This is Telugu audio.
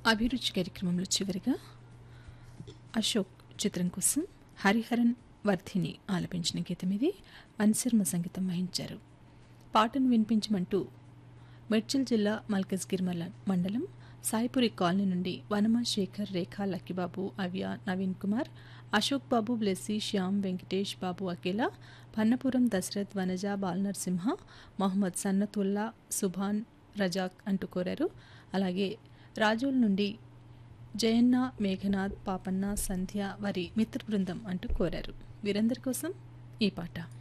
అభిరుచి కార్యక్రమంలో చివరిగా అశోక్ చిత్రం కోసం హరిహరన్ వర్ధిని ఆలపించిన గీతం ఇది అన్శర్మ సంగీతం వహించారు పాటను వినిపించమంటూ మెడ్చల్ జిల్లా మల్కజ్గిర్ మల్ల- మండలం సాయిపురి కాలనీ నుండి వనమా శేఖర్ రేఖా లక్కిబాబు అవ్య నవీన్ కుమార్ అశోక్ బాబు బ్లెస్సీ శ్యామ్ వెంకటేష్ బాబు అకేలా పన్నపురం దశరథ్ వనజ బాలనరసింహ మహమ్మద్ సన్నతుల్లా సుభాన్ రజాక్ అంటూ కోరారు అలాగే రాజోల్ నుండి జయన్న మేఘనాథ్ పాపన్న సంధ్య వారి మిత్ర బృందం అంటూ కోరారు వీరందరి కోసం ఈ పాట